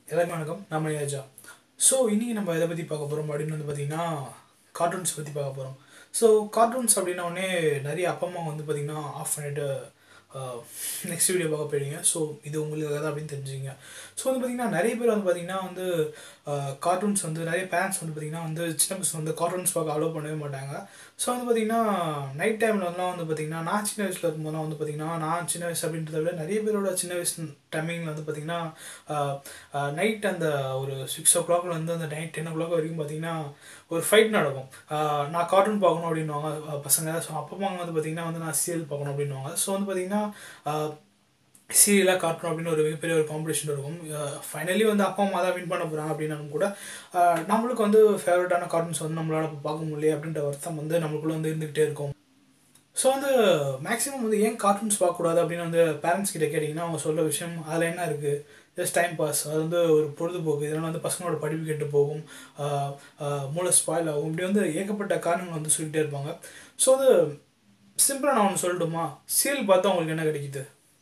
எல்லாருமே வணக்கம் நான் மணிராஜா ஸோ இன்றைக்கி நம்ம எதை பற்றி பார்க்க போகிறோம் அப்படின்னு வந்து பார்த்திங்கன்னா கார்ட்டூன்ஸ் பற்றி பார்க்க போகிறோம் ஸோ கார்ட்டூன்ஸ் அப்படின்ன உடனே நிறைய அப்பா அம்மா வந்து பார்த்திங்கன்னா ஆஃப் பண்ணிட்டு நெக்ஸ்ட் வீடியோ பார்க்க போயிடுங்க ஸோ இது உங்களுக்கு தான் அப்படின்னு தெரிஞ்சுங்க ஸோ வந்து பார்த்திங்கன்னா நிறைய பேர் வந்து பார்த்திங்கன்னா வந்து கார்ட்டூன்ஸ் வந்து நிறைய பேரண்ட்ஸ் வந்து பார்த்திங்கன்னா வந்து சின்ன பசங்க வந்து கார்ட்டூன்ஸ் பார்க்க அலோவ் பண்ணவே மாட்டாங்க ஸோ வந்து பார்த்திங்கன்னா நைட் டைமில் வந்துலாம் வந்து பார்த்திங்கன்னா நான் சின்ன வயசில் இருக்கும்போதெல்லாம் வந்து பார்த்திங்கன்னா நான் சின்ன வயசு அப்படின்றத விட நிறைய பேரோட சின்ன வயசு டைமிங்கில் வந்து பார்த்திங்கன்னா நைட் அந்த ஒரு சிக்ஸ் ஓ கிளாக்லேருந்து அந்த நைட் டென் ஓ கிளாக் வரைக்கும் பார்த்திங்கன்னா ஒரு ஃபைட் நடக்கும் ஆஹ் நான் கார்ட்டூன் பார்க்கணும் அப்படின்வாங்க அஹ் பசங்க ஸோ அப்பா அம்மா வந்து பார்த்திங்கன்னா வந்து நான் சீரியல் பார்க்கணும் அப்படின்வாங்க ஸோ வந்து பார்த்திங்கன்னா சீரியலாக காட்டணும் அப்படின்னு ஒரு மிகப்பெரிய ஒரு காம்படிஷன் இருக்கும் ஃபைனலி வந்து அப்பா அம்மா தான் வின் பண்ண போகிறாங்க அப்படின்னாலும் கூட ஆஹ் நம்மளுக்கு வந்து ஃபேவரட்டான கார்ட்டூன்ஸ் வந்து நம்மளால் இப்போ பார்க்க முடியல அப்படின்ற வருத்தம் வந்து நம்மளுக்குள்ள வந்து இருந்துகிட்டே இருக்கும் ஸோ வந்து மேக்ஸிமம் வந்து ஏன் கார்ட்டூன்ஸ் பார்க்கக்கூடாது அப்படின்னு வந்து பேரண்ட்ஸ் கிட்ட கேட்டிங்கன்னா அவங்க சொல்கிற விஷயம் அதில் என்ன இருக்குது ஜஸ்ட் டைம் பாஸ் அது வந்து ஒரு பொழுதுபோக்கு இதனால் வந்து பசங்களோட படிப்பு கெட்டு போகும் ஆஹ் ஆஹ் மூளை ஸ்பாயில் ஆகும் இப்படி வந்து ஏகப்பட்ட காரணங்கள் வந்து சொல்லிகிட்டே இருப்பாங்க ஸோ வந்து சிம்பிளாக நான் ஒன்று சொல்லட்டுமா சீரியல் பார்த்தா உங்களுக்கு என்ன கிடைக்குது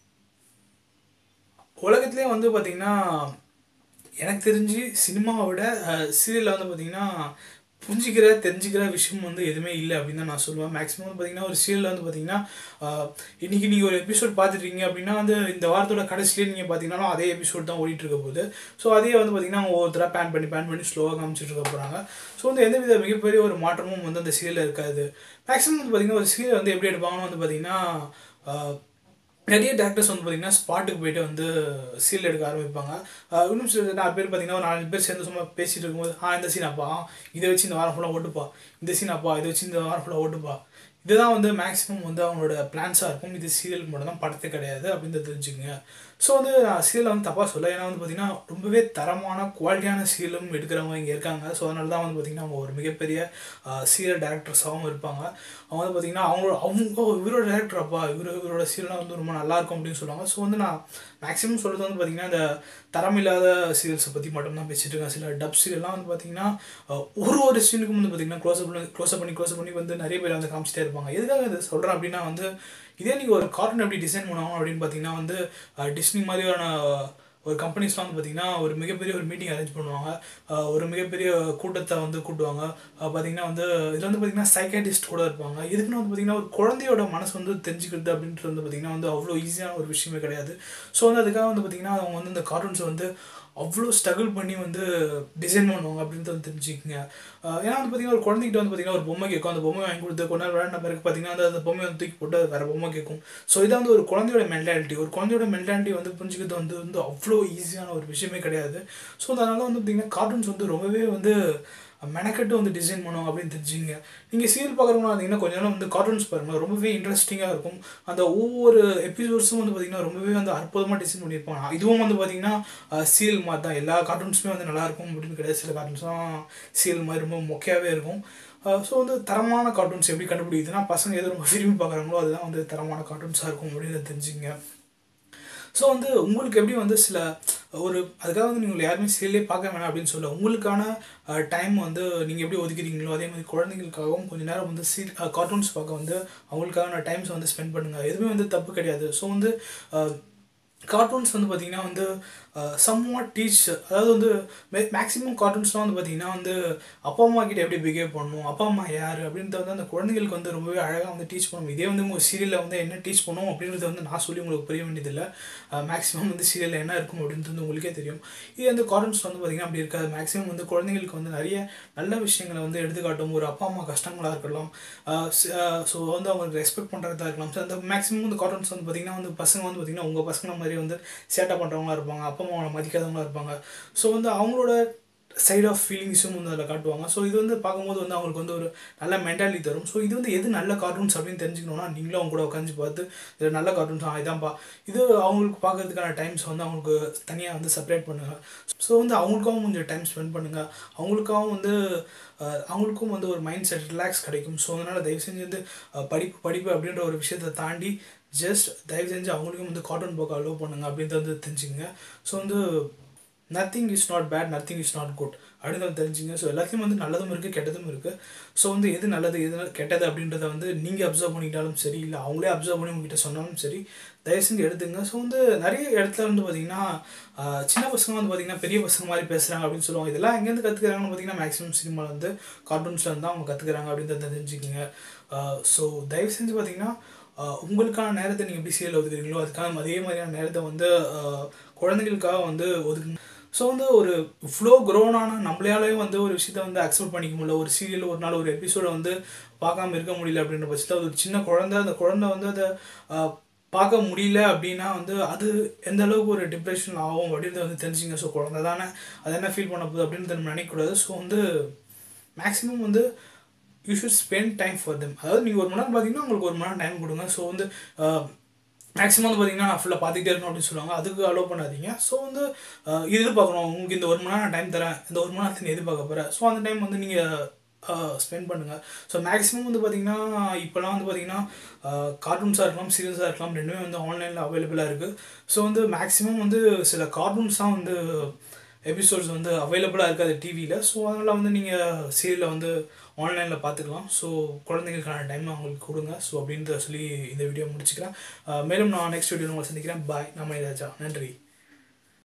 உலகத்துலேயே வந்து பார்த்திங்கன்னா எனக்கு தெரிஞ்சு சினிமாவை விட சீரியலில் வந்து பார்த்திங்கன்னா புரிஞ்சிக்கிற தெரிஞ்சுக்கிற விஷயம் வந்து எதுவுமே இல்லை அப்படின்னு தான் நான் சொல்லுவேன் மேக்ஸிமம் வந்து பார்த்தீங்கன்னா ஒரு சீரியலில் வந்து பார்த்தீங்கன்னா இன்றைக்கி நீங்கள் ஒரு எபிசோட் பார்த்துருக்கீங்க அப்படின்னா வந்து இந்த வாரத்தோட கடைசிலேயே நீங்கள் பார்த்தீங்கன்னா அதே எபிசோட் தான் ஓடிட்டு இருக்க போகுது ஸோ அதே வந்து பார்த்தீங்கன்னா அவங்க ஒவ்வொருத்தராக பேன் பண்ணி பேன் பண்ணி ஸ்லோவாக காமிச்சிட்டு இருக்க போகிறாங்க ஸோ வந்து எந்தவித மிகப்பெரிய ஒரு மாற்றமும் வந்து அந்த சீரியலில் இருக்காது மேக்ஸிமம் வந்து பார்த்தீங்கன்னா ஒரு சீரியல் வந்து எப்படி எடுப்பாங்கன்னு வந்து பார்த்தீங்கன்னா நிறைய டேரக்டர்ஸ் வந்து பார்த்தீங்கன்னா ஸ்பாட்டுக்கு போயிட்டு வந்து சீல் எடுக்க ஆரம்பிப்பாங்க இன்னும் சில நாலு பேர் பார்த்தீங்கன்னா ஒரு நாலு பேர் சேர்ந்து சும்மா பேசிட்டு இருக்கும்போது ஆ இந்த சீன் அப்பா இதை வச்சு இந்த வாரம் ஃபுல்லாக ஓட்டுப்பா இந்த சீன் அப்பா இதை வச்சு இந்த வாரம் ஃபுல்லாக ஓட்டுப்பா இதுதான் வந்து மேக்ஸிமம் வந்து அவங்களோட பிளான்ஸாக இருக்கும் இது சீரியலுக்கு மட்டும் தான் படத்தை கிடையாது அப்படின்னு தெரிஞ்சுக்கங்க ஸோ வந்து நான் சீரியலை வந்து தப்பாக சொல்ல ஏன்னா வந்து பார்த்திங்கன்னா ரொம்பவே தரமான குவாலிட்டியான சீரியலும் எடுக்கிறவங்க இங்கே இருக்காங்க ஸோ அதனால தான் வந்து பார்த்திங்கன்னா அவங்க ஒரு மிகப்பெரிய சீரியல் டேரக்டர்ஸாகவும் இருப்பாங்க அவங்க வந்து பார்த்திங்கன்னா அவங்களோட அவங்க இவரோட டேரக்டர் அப்பா இவர் இவரோட சீரியலாம் வந்து ரொம்ப நல்லாயிருக்கும் அப்படின்னு சொல்லுவாங்க ஸோ வந்து நான் மேக்ஸிமம் சொல்கிறது வந்து பார்த்திங்கன்னா இந்த தரமில்லாத சீரியல்ஸை பற்றி மட்டும்தான் பேசிகிட்டு இருக்கேன் சில டப் சீரியல்லாம் வந்து பார்த்திங்கன்னா ஒரு ஒரு சீனுக்கும் வந்து பார்த்திங்கன்னா க்ளோஸ்அப் பண்ணி க்ளோஸ்அப் பண்ணி க்ளோஸ்அப் பண்ணி வந்து நிறைய பேர் வந்து காமிச்சிட்டே இருப்பாங்க எதுக்காக இது சொல்கிறேன் அப்படின்னா வந்து இதே நீங்கள் ஒரு கார்ட்டூன் எப்படி டிசைன் பண்ணுவாங்க அப்படின்னு பார்த்தீங்கன்னா வந்து டிஸ்னி மாதிரியான ஒரு கம்பெனிஸ்லாம் வந்து பார்த்திங்கன்னா ஒரு மிகப்பெரிய ஒரு மீட்டிங் அரேஞ்ச் பண்ணுவாங்க ஒரு மிகப்பெரிய கூட்டத்தை வந்து கூட்டுவாங்க பார்த்திங்கன்னா வந்து இதில் வந்து பார்த்திங்கன்னா சைக்காட்டிஸ்ட் கூட இருப்பாங்க இதுக்குன்னு வந்து பார்த்திங்கன்னா ஒரு குழந்தையோட மனசு வந்து தெரிஞ்சுக்கிறது அப்படின்றது வந்து பார்த்திங்கன்னா வந்து அவ்வளோ ஈஸியான ஒரு விஷயமே கிடையாது ஸோ வந்து அதுக்காக வந்து பார்த்திங்கன்னா அவங்க வந்து இந்த கார்ட்டூன்ஸை வந்து அவ்வளோ ஸ்ட்ரகிள் பண்ணி வந்து டிசைன் பண்ணுவாங்க அப்படின்றது வந்து தெரிஞ்சுக்கங்க ஏன்னா வந்து பார்த்திங்கன்னா ஒரு குழந்தைகிட்ட வந்து பார்த்திங்கன்னா ஒரு பொம்மை கேட்கும் அந்த பொம்மை வாங்கி கொடுத்து கொஞ்ச நேரம் விளையாடின பிறகு பார்த்திங்கன்னா அந்த அந்த பொம்மை வந்து தூக்கி போட்டு வேறு பொம்மை கேட்கும் ஸோ இதான் வந்து ஒரு குழந்தையோட மென்டாலிட்டி ஒரு குழந்தையோட மென்டாலிட்டி வந்து புரிஞ்சுக்கிறது வந்து வந்து அவ்வளோ ஈஸியான ஒரு விஷயமே கிடையாது ஸோ அதனால் வந்து பார்த்திங்கன்னா கார்ட்டூன்ஸ் வந்து ரொம்பவே வந்து மெனக்கெட்டு வந்து டிசைன் பண்ணுவோம் அப்படின்னு தெரிஞ்சுங்க நீங்கள் சீரியல் பார்க்குறவங்க வந்தீங்கன்னா கொஞ்ச நேரம் வந்து கார்ட்டூன்ஸ் பாருங்கள் ரொம்பவே இன்ட்ரெஸ்டிங்காக இருக்கும் அந்த ஒவ்வொரு எபிசோட்ஸும் வந்து பார்த்திங்கன்னா ரொம்பவே வந்து அற்புதமாக டிசைன் பண்ணியிருப்பாங்க இதுவும் வந்து பார்த்திங்கன்னா சீரியல் மாதிரி தான் எல்லா கார்ட்டூன்ஸுமே வந்து நல்லாயிருக்கும் அப்படின்னு கிடையாது சில கார்ட்டூன்ஸ்லாம் சீரியல் மாதிரி ரொம்ப மொக்கையாகவே இருக்கும் ஸோ வந்து தரமான கார்ட்டூன்ஸ் எப்படி கண்டுபிடிக்குதுன்னா பசங்க எது ரொம்ப விரும்பி பார்க்குறாங்களோ அதுதான் வந்து தரமான கார்ட்டூன்ஸாக இருக்கும் அப்படின்னு தெரிஞ்சுங்க ஸோ வந்து உங்களுக்கு எப்படி வந்து சில ஒரு அதுக்காக வந்து நீங்கள் யாருமே சீரியலே பார்க்க வேணாம் அப்படின்னு சொல்ல உங்களுக்கான டைம் வந்து நீங்கள் எப்படி ஒதுக்கிறீங்களோ அதே மாதிரி குழந்தைங்களுக்காகவும் கொஞ்சம் நேரம் வந்து சீ கார்ட்டூன்ஸ் பார்க்க வந்து அவங்களுக்கான டைம்ஸ் வந்து ஸ்பெண்ட் பண்ணுங்கள் எதுவுமே வந்து தப்பு கிடையாது ஸோ வந்து கார்ட்டூன்ஸ் வந்து பார்த்திங்கன்னா வந்து சம்வாட் டீச் அதாவது வந்து மேக்ஸிமம் கார்ட்டூன்ஸ்லாம் வந்து பார்த்திங்கன்னா வந்து அப்பா அம்மா கிட்ட எப்படி பிஹேவ் பண்ணணும் அப்பா அம்மா யார் அப்படின்றத வந்து அந்த குழந்தைங்களுக்கு வந்து ரொம்பவே அழகாக வந்து டீச் பண்ணும் இதே வந்து உங்கள் சீரியலில் வந்து என்ன டீச் பண்ணும் அப்படின்றத வந்து நான் சொல்லி உங்களுக்கு புரிய வேண்டியதில்லை மேக்ஸிமம் வந்து சீரியலில் என்ன இருக்கும் அப்படின்றது வந்து உங்களுக்கே தெரியும் இது வந்து கார்ட்டூன்ஸ் வந்து பார்த்திங்கன்னா அப்படி இருக்காது மேக்ஸிமம் வந்து குழந்தைங்களுக்கு வந்து நிறைய நல்ல விஷயங்களை வந்து எடுத்துக்காட்டும் ஒரு அப்பா அம்மா கஷ்டங்களாக இருக்கலாம் ஸோ வந்து அவங்களுக்கு ரெஸ்பெக்ட் பண்ணுறதா இருக்கலாம் ஸோ அந்த மேக்ஸிமம் வந்து கார்ட்டூன்ஸ் வந்து பார்த்திங்கன்னா வந்து பசங்க வந்து பார்த்திங்கன்னா உங்கள் பசங்க மாதிரி வந்து சேட்டை பண்ணுறவங்களா இருப்பாங்க அப்பா அம்மாவை மதிக்காதவங்களா இருப்பாங்க ஸோ வந்து அவங்களோட சைட் ஆஃப் ஃபீலிங்ஸும் வந்து அதில் காட்டுவாங்க ஸோ இது வந்து பார்க்கும்போது வந்து அவங்களுக்கு வந்து ஒரு நல்ல மென்டாலிட்டி தரும் ஸோ இது வந்து எது நல்ல கார்ட்டூன்ஸ் அப்படின்னு தெரிஞ்சுக்கணும்னா நீங்களும் அவங்க கூட உட்காந்து பார்த்து இது நல்ல கார்ட்டூன்ஸ் ஆ இதான்ப்பா இது அவங்களுக்கு பார்க்கறதுக்கான டைம்ஸ் வந்து அவங்களுக்கு தனியாக வந்து செப்பரேட் பண்ணுங்கள் ஸோ வந்து அவங்களுக்காகவும் கொஞ்சம் டைம் ஸ்பெண்ட் பண்ணுங்கள் அவங்களுக்காகவும் வந்து அவங்களுக்கும் வந்து ஒரு மைண்ட் செட் ரிலாக்ஸ் கிடைக்கும் ஸோ அதனால் தயவு செஞ்சு வந்து படிப்பு படிப்பு அப்படின்ற ஒரு விஷயத்தை தாண்டி ஜஸ்ட் தயவு செஞ்சு அவங்களுக்கும் வந்து கார்ட்டூன் பார்க்க அலோவ் பண்ணுங்க அப்படின்றத வந்து தெரிஞ்சுங்க ஸோ வந்து nothing is not bad nothing is not good அப்படின்னு வந்து தெரிஞ்சுங்க ஸோ எல்லாத்தையும் வந்து நல்லதும் இருக்குது கெட்டதும் இருக்குது ஸோ வந்து எது நல்லது எது கெட்டது அப்படின்றத வந்து நீங்கள் அப்சர்வ் பண்ணிக்கிட்டாலும் சரி இல்லை அவங்களே அப்சர்வ் பண்ணி உங்ககிட்ட சொன்னாலும் சரி தயவு செஞ்சு எடுத்துங்க ஸோ வந்து நிறைய இடத்துல வந்து பார்த்தீங்கன்னா ஆஹ், சின்ன பசங்க வந்து பார்த்தீங்கன்னா பெரிய பசங்க மாதிரி பேசுகிறாங்க அப்படின்னு சொல்லுவாங்க இதெல்லாம் எங்கேருந்து கற்றுக்குறாங்கன்னு பார்த்தீங்கன்னா மேக்ஸிமம் சினிமாவில் வந்து கார்ட்டூன்ஸில் இருந்து தான் அவங்க கற்றுக்குறாங்க அப்படின்றத தெரிஞ்சுக்கோங்க ஸோ தயவு செஞ்சு பார்த்தீங்கன்னா ஆஹ், உங்களுக்கான நேரத்தை நீங்கள் எப்படி சீரியல் ஒதுக்குறீங்களோ அதுக்கான அதே மாதிரியான நேரத்தை வந்து ஆஹ், குழந்தைகளுக்காக வந்து ஒதுக்குங்க ஸோ வந்து ஒரு இவ்வளோ க்ரோனான நம்மளாலே வந்து ஒரு விஷயத்த வந்து அக்செப்ட் பண்ணிக்க முடியல ஒரு சீரியல் ஒரு நாள் ஒரு எபிசோடை வந்து பார்க்காம இருக்க முடியல அப்படின்ற பட்சத்தில் ஒரு சின்ன குழந்தை அந்த குழந்தை வந்து அதை ஆஹ், பார்க்க முடியல அப்படின்னா வந்து அது எந்த அளவுக்கு ஒரு டிப்ரெஷன் ஆகும் அப்படின்றத வந்து தெரிஞ்சுங்க ஸோ குழந்தை தானே அது என்ன ஃபீல் பண்ண போகுது அப்படின்றத நம்ம நினைக்கக்கூடாது ஸோ வந்து மேக்ஸிமம் வந்து you should spend time for them அதாவது நீங்கள் ஒரு மணி நேரம் பார்த்தீங்கன்னா உங்களுக்கு ஒரு மணி நேரம் டைம் கொடுங்க ஸோ வந்து மேக்ஸிமம் வந்து பார்த்தீங்கன்னா நான் ஃபுல்லாக பார்த்துக்கிட்டே இருக்கணும் அப்படின்னு சொல்லுவாங்க அதுக்கு அலோவ் பண்ணாதீங்க ஸோ வந்து அஹ், இது எதிர்பார்க்கணும் உங்களுக்கு இந்த ஒரு மணி நேரம் டைம் தரேன் இந்த ஒரு மணி நேரத்தை நீ எதிர்பார்க்க போகிறேன் ஸோ அந்த டைம் வந்து நீங்கள் ஸ்பெண்ட் பண்ணுங்கள் ஸோ மேக்ஸிமம் வந்து பார்த்தீங்கன்னா இப்போலாம் வந்து பார்த்தீங்கன்னா கார்ட்டூன்ஸாக இருக்கலாம் சீரியல்ஸாக இருக்கலாம் ரெண்டுமே வந்து ஆன்லைனில் அவைலபிளாக இருக்குது ஸோ வந்து மேக்ஸிமம் வந்து சில கார்ட்டூன்ஸ் தான் வந்து எபிசோட்ஸ் வந்து அவைலபிளாக இருக்காது டிவியில் ஸோ அதனால் வந்து நீங்கள் சீரியலை வந்து ஆன்லைனில் பார்த்துக்கலாம் ஸோ குழந்தைங்களுக்கான டைம் அவங்களுக்கு கொடுங்க ஸோ அப்படின்றத சொல்லி இந்த வீடியோ முடிச்சுக்கிறேன் அஹ் மேலும் நான் நெக்ஸ்ட் வீடியோ உங்களை சந்திக்கிறேன் பாய் நம்ம ராஜா நன்றி